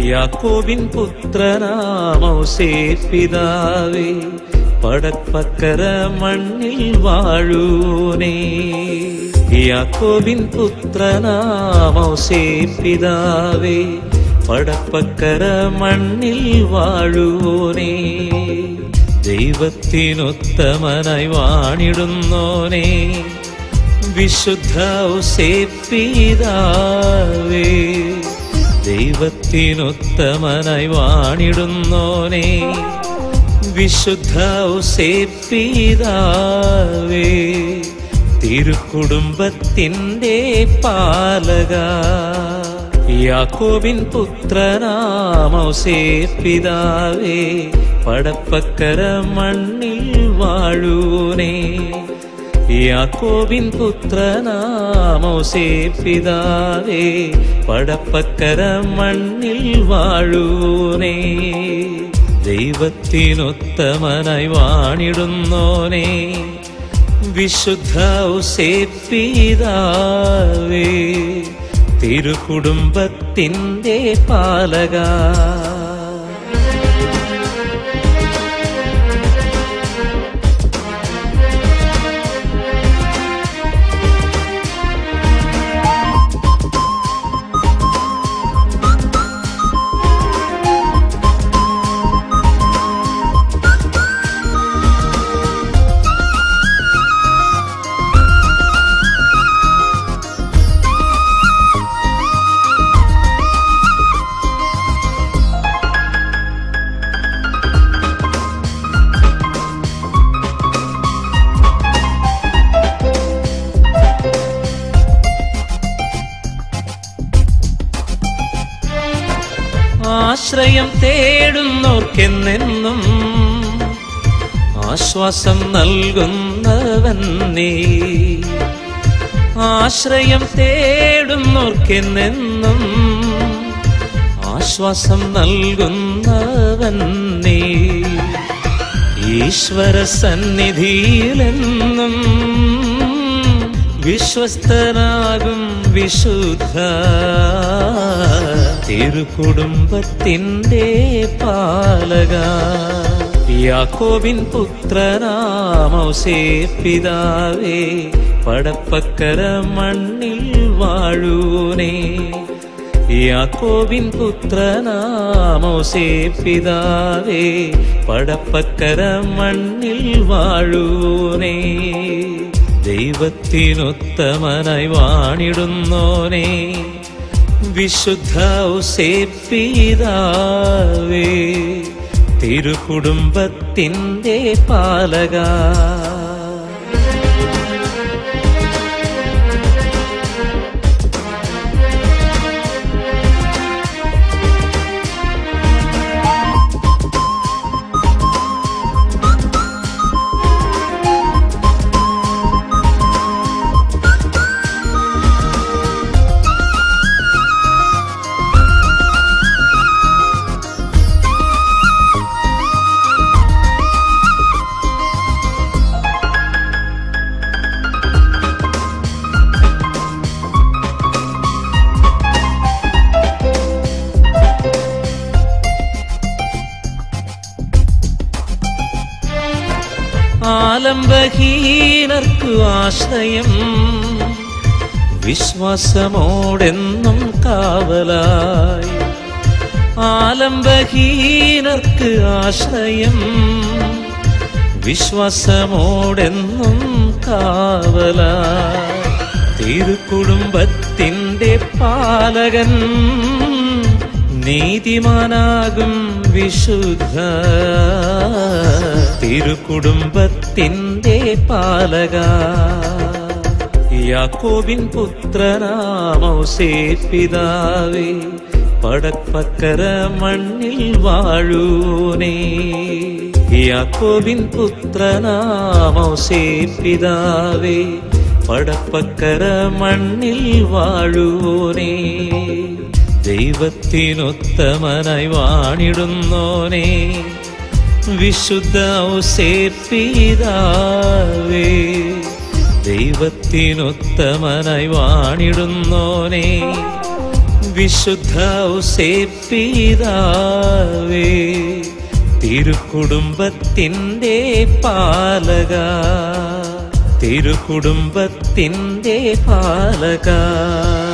യാക്കോബിൻ പുത്രനാമൗസേ പിതാവേ പടപ്പക്കര മണ്ണിൽ വാഴൂനേ യാക്കോബിൻ പുത്രനാമൗസേ പിതാവേ പടപ്പക്കര മണ്ണിൽ വാഴൂനേ ദൈവത്തിനൊത്തമനായി വാണിടുന്നോനേ വിശുദ്ധ പിതാവേ ദൈവത്തിനൊത്തമനായി വാണിടുന്നോനേ വിശുദ്ധ പിതാവേ തിരുക്കുടുംബത്തിൻ്റെ പാലക യാക്കോബിൻ പുത്രനാമൗസേ പിതാവേ പടപ്പക്കര മണ്ണിൽ വാഴൂനേ യാക്കോബിൻ പുത്രനാമോസേ പിതാവേ പടപ്പക്കര മണ്ണിൽ വാഴൂനേ ദൈവത്തിനൊത്തമനായി വാണിടുന്നോനേ വിശുദ്ധ പിതാവേ തിരുകുടുംബത്തിൻ്റെ പാലക ആശ്രയം തേടുന്നോർക്കെന്നെന്നും ആശ്വാസം നൽകുന്നവൻ നീ ആശ്രയം തേടുന്നോർക്കെന്നെന്നും ആശ്വാസം നൽകുന്നവൻ നീ ഈശ്വര സന്നിധിയിലെന്നും വിശ്വസ്തനാകും വിശുദ്ധ തിരുകുടുംബത്തിൻ്റെ പാലക യാക്കോബിൻ പുത്രനാമൗസേ പിതാവേ പടപ്പക്കര മണ്ണിൽ വാഴൂനേ യാക്കോബിൻ പുത്രനാമോസേ പിതാവേ പടപ്പക്കര മണ്ണിൽ വാഴൂനേ ദൈവത്തിനൊത്തമനായി വാണിടുന്നോനേ വിശുദ്ധ പിതാവേ തിരുകുടുംബത്തിൻ്റെ പാലക ആലംബഹീനർക്കു ആശ്രയം വിശ്വാസമോടെന്നും കാവലായി ആലംബഹീനർക്ക് ആശ്രയം വിശ്വാസമോടെന്നും കാവലായി തിരുക്കുടുംബത്തിൻ്റെ പാലകൻ നീതിമാനാകും വിശുദ്ധ തിരുകുടുംബത്തിൻ്റെ പാലക യാക്കോബിൻ പുത്രനാമൗസേ പിതാവേ പടപ്പക്കര മണ്ണിൽ വാഴൂനേ യാക്കോബിൻ പുത്രനാമൗസേ പിതാവേ പടപ്പക്കര മണ്ണിൽ വാഴൂനേ ദൈവത്തിനൊത്തമനായി വാണിടുന്നോനേ വിശുദ്ധ പിതാവേ ദൈവത്തിനൊത്തമനായി വാണിടുന്നോനേ വിശുദ്ധ ഔസേപ്പിതാവേ തിരുക്കുടുംബത്തിൻ്റെ പാലക തിരുക്കുടുംബത്തിൻ്റെ പാലക